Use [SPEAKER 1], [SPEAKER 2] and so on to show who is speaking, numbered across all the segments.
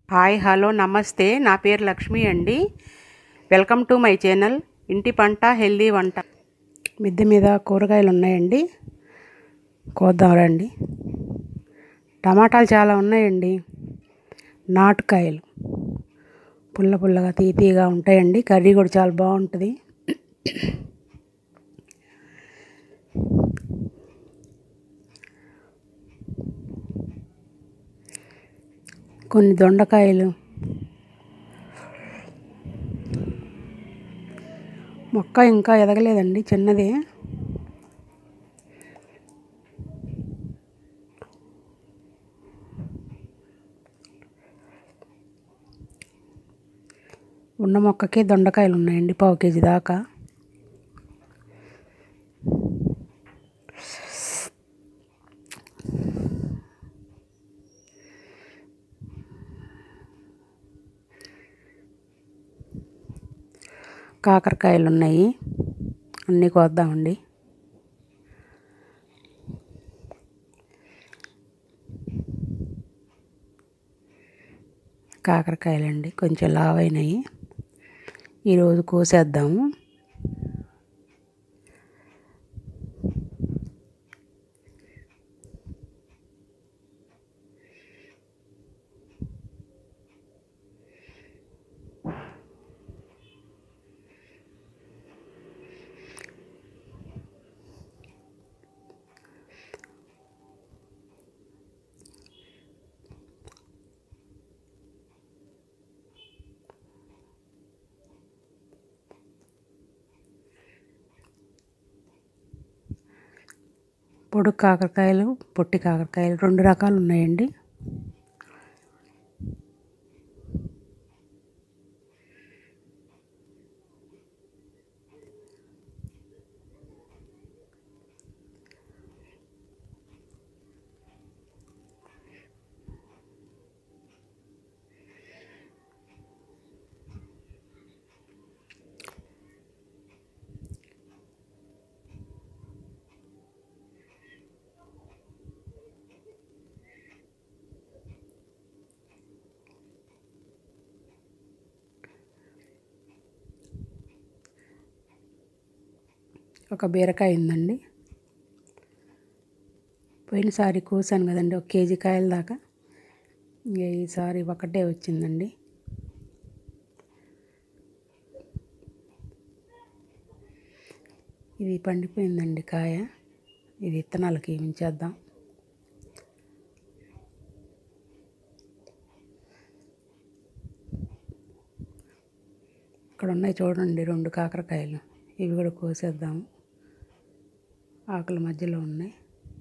[SPEAKER 1] hi hello నమస్తే నా పేరు లక్ష్మి అండి వెల్కమ్ టు మై ఛానల్ ఇంటి పంట హెల్దీ వంట మిద్దె మీద కూరగాయలు ఉన్నాయండి కోద్దాం రండి టమాటాలు చాలా ఉన్నాయండి నాటుకాయలు పుల్ల పుల్లగా తీ తీయగా ఉంటాయండి కర్రీ కూడా చాలా బాగుంటుంది కొన్ని దొండకాయలు మొక్క ఇంకా ఎదగలేదండి చిన్నదే ఉన్న మొక్కకే దొండకాయలు ఉన్నాయండి పావు కేజీ దాకా కాకరకాయలు ఉన్నాయి అన్నీ కోద్దామండి కాకరకాయలండి కొంచెం లావైనవి ఈరోజు కోసేద్దాము పొడుగు కాకరకాయలు పొట్టి కాకరకాయలు రెండు రకాలు ఉన్నాయండి ఒక బీరకాయ ఉందండి పోయినసారి కోసాను కదండి ఒక కేజీ కాయల దాకా ఇంకా ఈసారి ఒకటే వచ్చిందండి ఇది పండిపోయిందండి కాయ ఇది విత్తనాలకి ఉంచేద్దాం ఇక్కడ ఉన్నాయి చూడండి రెండు కాకరకాయలు ఇవి కూడా కోసేద్దాము ఆకుల మధ్యలో ఉన్నాయి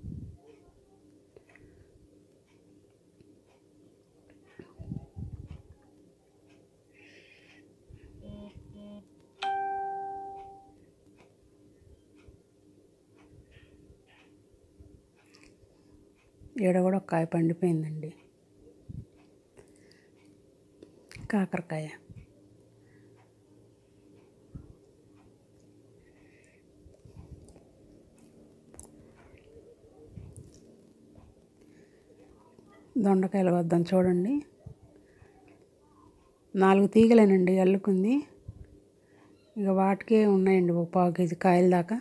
[SPEAKER 1] ఈడ కూడా ఒక కాయ పండిపోయిందండి కాకరకాయ దొండకాయలు వద్దాం చూడండి నాలుగు తీగలేనండి అల్లుకుంది ఇక వాటికే ఉన్నాయండి ఒక పావు కేజీ కాయల దాకా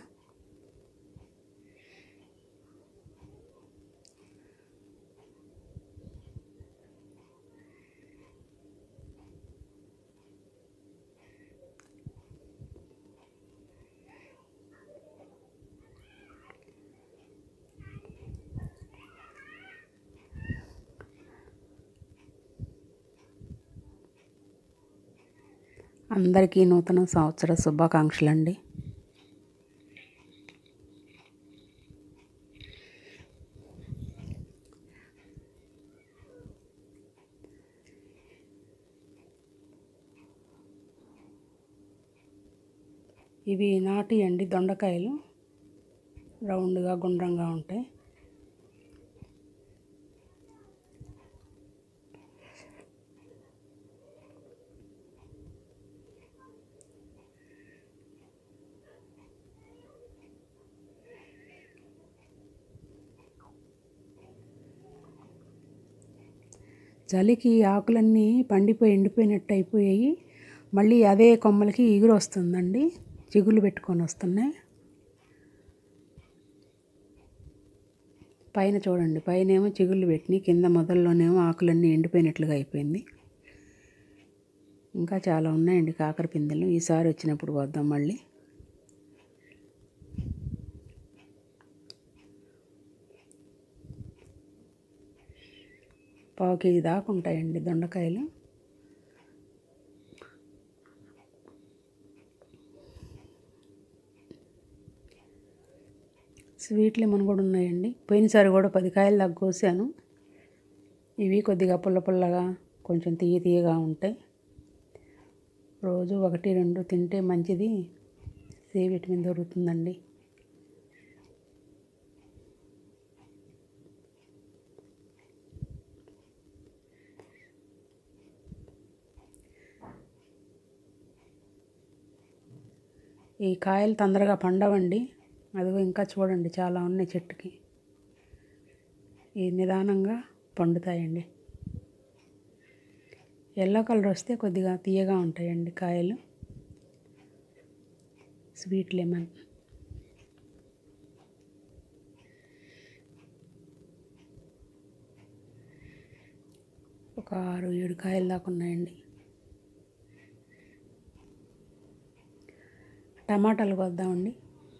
[SPEAKER 1] అందరికీ నూతన సంవత్సర శుభాకాంక్షలు అండి ఇవి నాటి అండి దొండకాయలు రౌండ్గా గుండ్రంగా ఉంటాయి చలికి ఆకులన్నీ పండిపోయి ఎండిపోయినట్టు అయిపోయాయి మళ్ళీ అదే కొమ్మలకి ఎగురు వస్తుందండి చిగుళ్ళు పెట్టుకొని వస్తున్నాయి పైన చూడండి పైన ఏమో చిగుళ్ళు పెట్టినాయి కింద మొదల్లోనేమో ఆకులన్నీ ఎండిపోయినట్లుగా అయిపోయింది ఇంకా చాలా ఉన్నాయండి కాకర పిందెలు ఈసారి వచ్చినప్పుడు వద్దాం మళ్ళీ పావు కేజీ దాకా ఉంటాయండి దొండకాయలు స్వీట్ లెమన్ కూడా ఉన్నాయండి పోయినసారి కూడా పది కాయలు దాకా కోసాను ఇవి కొద్దిగా పుల్ల పుల్లగా కొంచెం తీయ తీయగా ఉంటాయి రోజు ఒకటి రెండు తింటే మంచిది సి విటమిన్ దొరుకుతుందండి ఈ కాయలు తొందరగా పండవండి అదిగో ఇంకా చూడండి చాలా ఉన్నాయి చెట్టుకి ఈ నిదానంగా పండుతాయండి ఎల్లో కలర్ వస్తే కొద్దిగా తీయగా ఉంటాయండి కాయలు స్వీట్ లెమన్ ఒక ఆరు ఏడు కాయలు దాకా ఉన్నాయండి టమాటాలు కొద్దామండి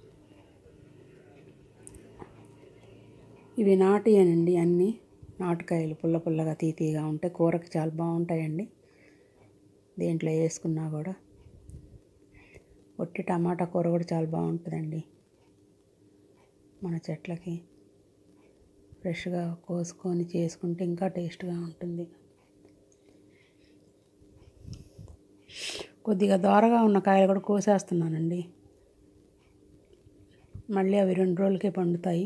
[SPEAKER 1] ఇవి నాటియేనండి అన్నీ నాటుకాయలు పుల్ల పుల్లగా తీతీగా ఉంటాయి కూరకి చాలా బాగుంటాయండి దేంట్లో వేసుకున్నా కూడా ఒట్టి టమాటా కూర కూడా చాలా బాగుంటుందండి మన చెట్లకి ఫ్రెష్గా కోసుకొని చేసుకుంటే ఇంకా టేస్ట్గా ఉంటుంది కొద్దిగా దోరగా ఉన్న కాయలు కూడా కోసేస్తున్నానండి మళ్ళీ అవి రెండు రోజులకే పండుతాయి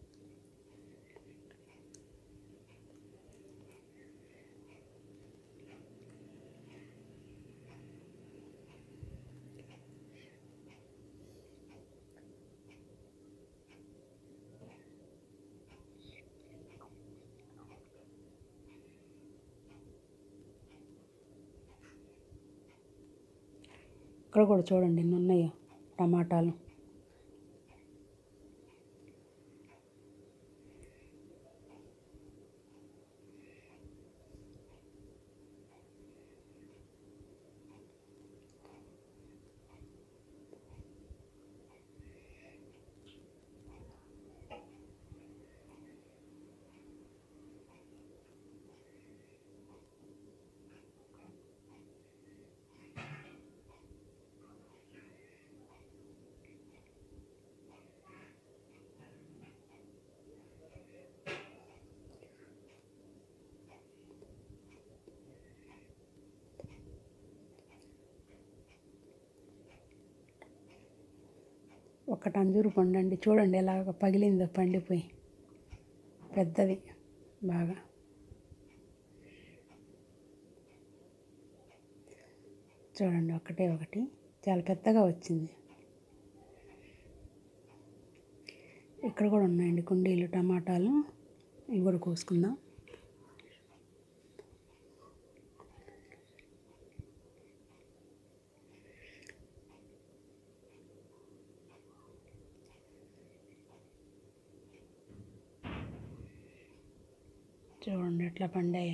[SPEAKER 1] ఇక్కడ కూడా చూడండి ఎన్ని ఉన్నాయో టమాటాలు ఒకటి అంజూరు పండు అండి చూడండి ఎలాగ పగిలిందో పండిపోయి పెద్దది బాగా చూడండి ఒకటే ఒకటి చాలా పెద్దగా వచ్చింది ఇక్కడ కూడా ఉన్నాయండి కుండీలు టమాటాలు ఇవి కూడా కోసుకుందాం చూడండి ఎట్లా పండాయో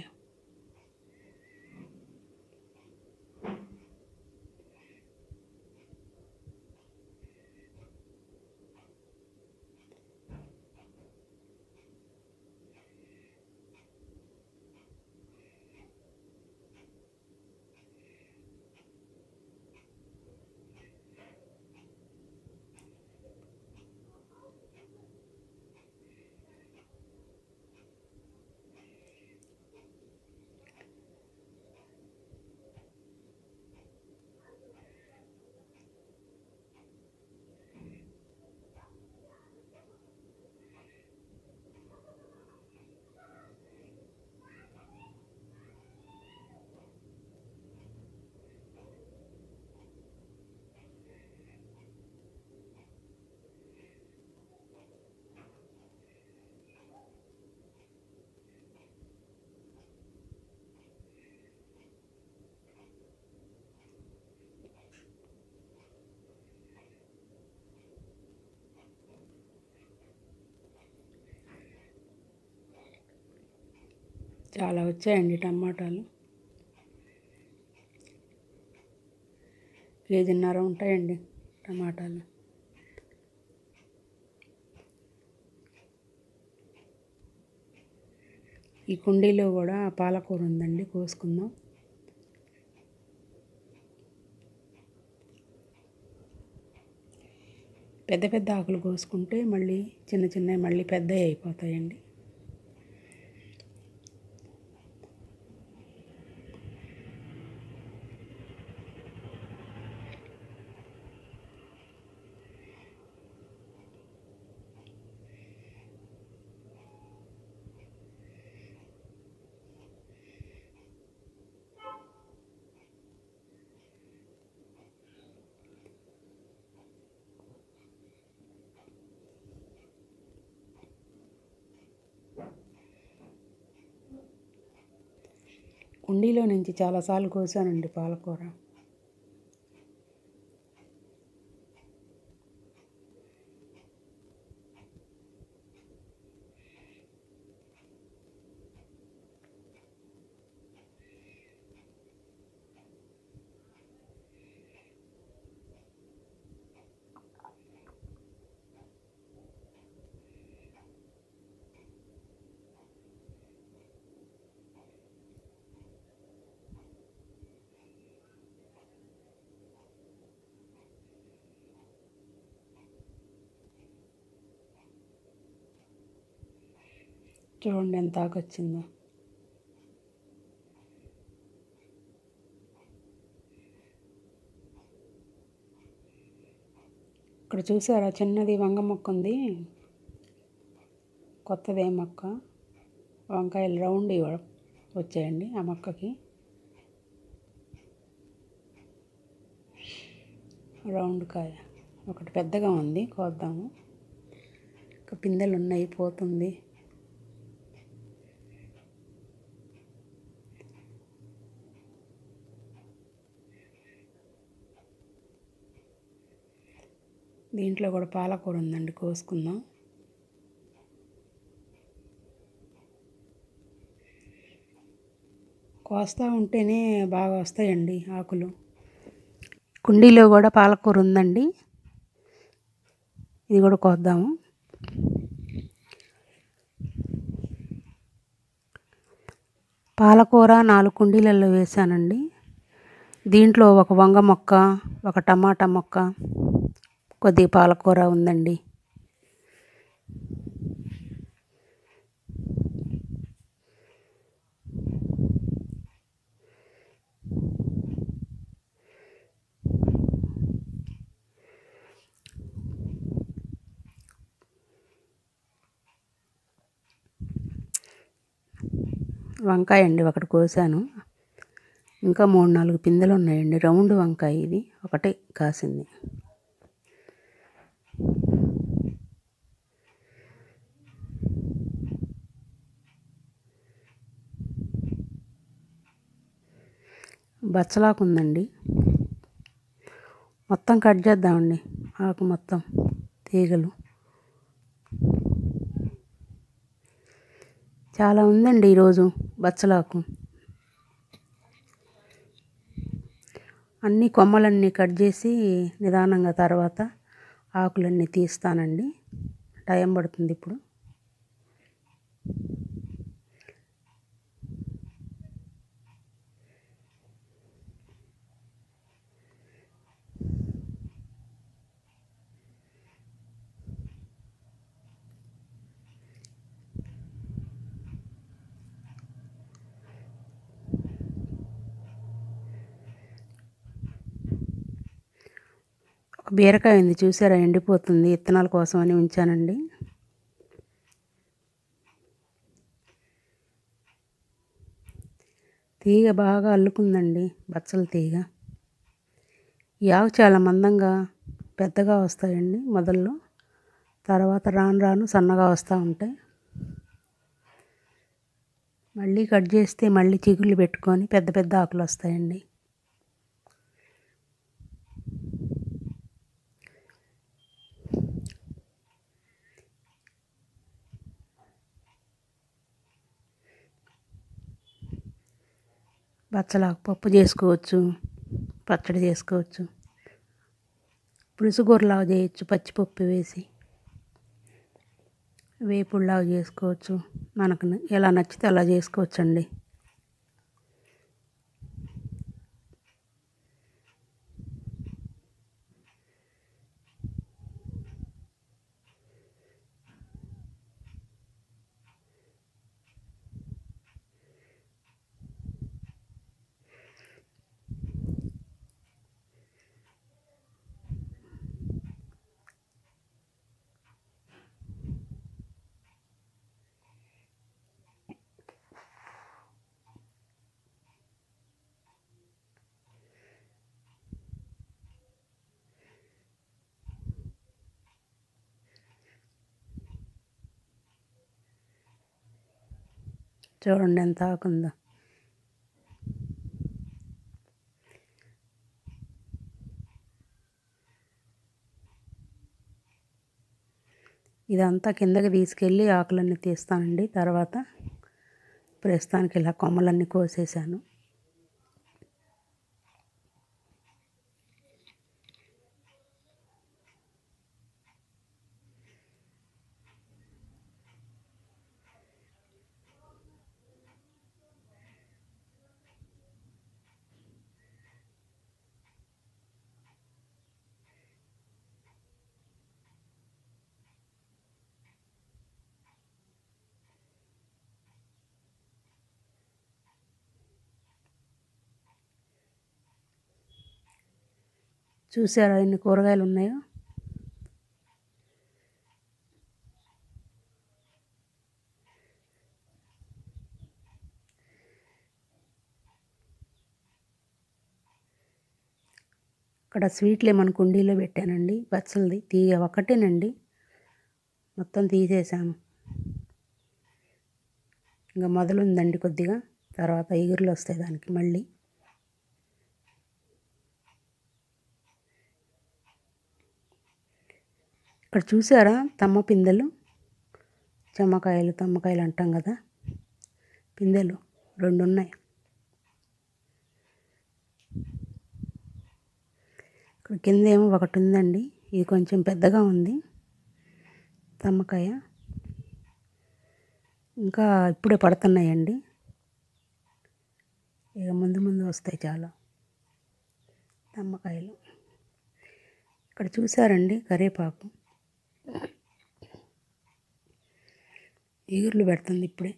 [SPEAKER 1] చాలా వచ్చాయండి టమాటాలు కేజీన్నర ఉంటాయండి టమాటాలు ఈ కుండీలో కూడా పాలకూర ఉందండి కోసుకుందాం పెద్ద పెద్ద ఆకులు కోసుకుంటే మళ్ళీ చిన్న చిన్నవి మళ్ళీ పెద్దవి అయిపోతాయండి కుండీలో నుంచి చాలాసార్లు కోసానండి పాలకూర చూడండి ఎంత ఆకొచ్చిందో ఇక్కడ చూసారా చిన్నది వంగ మొక్క ఉంది కొత్తదే మొక్క వంకాయలు రౌండ్ ఇవ్వ- వచ్చాయండి ఆ మొక్కకి రౌండ్ కాయ ఒకటి పెద్దగా ఉంది కోద్దాము ఇంకా పిందెలు ఉన్నాయి పోతుంది దీంట్లో కూడా పాలకూర ఉందండి కోసుకుందాం కోస్తా ఉంటేనే బాగా వస్తాయండి ఆకులు కుండీలో కూడా పాలకూర ఉందండి ఇది కూడా కోద్దాము పాలకూర నాలుగు కుండీలలో వేసానండి దీంట్లో ఒక వంగ మొక్క ఒక టమాటా మొక్క కొద్దిగా పాలకూర ఉందండి వంకాయ అండి ఒకటి కోసాను ఇంకా మూడు నాలుగు పిందెలు ఉన్నాయండి రౌండ్ వంకాయ ఇది ఒకటే కాసింది బచ్చలాకు ఉందండి మొత్తం కట్ చేద్దామండి ఆకు మొత్తం తీగలు చాలా ఉందండి ఈరోజు బచ్చలాకు అన్ని కొమ్మలన్నీ కట్ చేసి నిదానంగా తర్వాత ఆకులన్నీ తీస్తానండి టైం పడుతుంది ఇప్పుడు ఒక బీరకాయ ఉంది చూసారా ఎండిపోతుంది విత్తనాల కోసం అని ఉంచానండి తీగ బాగా అల్లుకుందండి బచ్చల తీగ ఈ ఆకు చాలా మందంగా పెద్దగా వస్తాయండి మొదల్లో తర్వాత రాను రాను సన్నగా వస్తూ ఉంటాయి మళ్ళీ కట్ చేస్తే మళ్ళీ చిగుళ్ళు పెట్టుకొని పెద్ద పెద్ద ఆకులు వస్తాయండి పచ్చలాకు పప్పు చేసుకోవచ్చు పచ్చడి చేసుకోవచ్చు పులుసుగూరలాగా చేయొచ్చు పచ్చిపప్పు వేసి వేపుడులాగా చేసుకోవచ్చు మనకు న- ఎలా నచ్చితే అలా చేసుకోవచ్చండి చూడండి ఎంత ఆకుందో ఇదంతా కిందకి తీసుకెళ్ళి ఆకులన్నీ తీస్తానండి తర్వాత ప్రస్తుతానికి ఇలా కొమ్మలన్నీ కోసేసాను చూసారా ఎన్ని కూరగాయలు ఉన్నాయో ఇక్కడ స్వీట్ లెమన్ కుండీలో పెట్టానండి బచ్చలది తీగ ఒకటేనండి మొత్తం తీసేసాను ఇంకా మొదలు ఉందండి కొద్దిగా తర్వాత ఎగురులు వస్తాయి దానికి మళ్ళీ ఇక్కడ చూసారా తమ్మ పిందెలు చెమ్మకాయలు తమ్మకాయలు అంటాం కదా పిందెలు రెండు ఉన్నాయి ఇక్కడ కింద ఏమో ఒకటి ఉందండి ఇది కొంచెం పెద్దగా ఉంది తమ్మకాయ ఇంకా ఇప్పుడే పడుతున్నాయండి ఇక ముందు ముందు వస్తాయి చాలా తమ్మకాయలు ఇక్కడ చూసారండి కరివేపాకు ఈగుర్లు పెడుతుంది ఇప్పుడే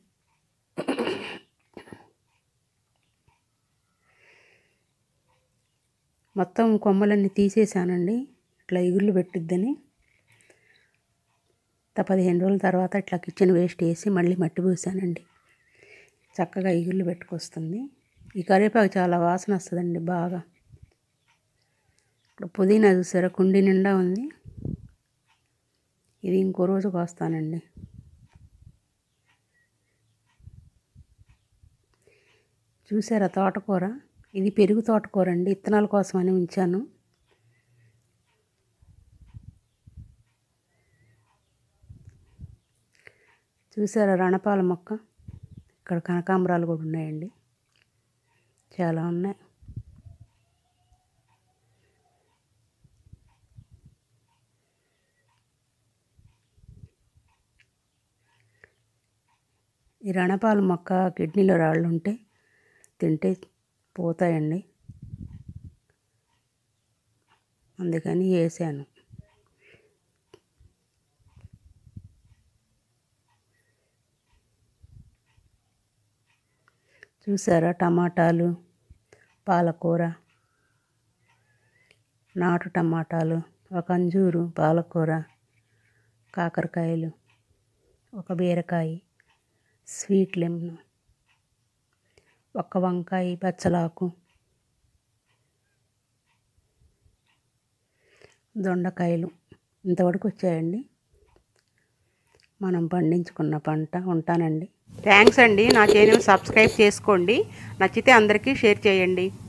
[SPEAKER 1] మొత్తం కొమ్మలన్నీ తీసేసానండి ఇట్లా ఇగుర్లు పెట్టిద్దని త పదిహేను రోజుల తర్వాత ఇట్లా కిచెన్ వేస్ట్ వేసి మళ్ళీ మట్టి పోసానండి చక్కగా ఇగుర్లు పెట్టుకొస్తుంది ఈ కరివేపాకు చాలా వాసన వస్తుందండి బాగా ఇప్పుడు పుదీనా చూసారా కుండీ నిండా ఉంది ఇది ఇంకో రోజు కోస్తానండి చూసారా తోటకూర ఇది పెరుగు తోటకూర అండి ఇత్తనాల కోసమని ఉంచాను చూసారా రణపాల మొక్క ఇక్కడ కనకాంబరాలు కూడా ఉన్నాయండి చాలా ఉన్నాయి ఈ రణపాల మొక్క కిడ్నీలో రాళ్ళు ఉంటే తింటే పోతాయండి అందుకని వేసాను చూసారా టమాటాలు పాలకూర నాటు టమాటాలు ఒక అంజూరు పాలకూర కాకరకాయలు ఒక బీరకాయ స్వీట్ లెమన్ ఒక్క వంకాయ బచ్చలాకు దొండకాయలు ఇంతవరకు వచ్చాయండి మనం పండించుకున్న పంట ఉంటానండి థ్యాంక్స్ అండి నా ఛానల్ సబ్స్క్రైబ్ చేసుకోండి నచ్చితే అందరికీ షేర్ చేయండి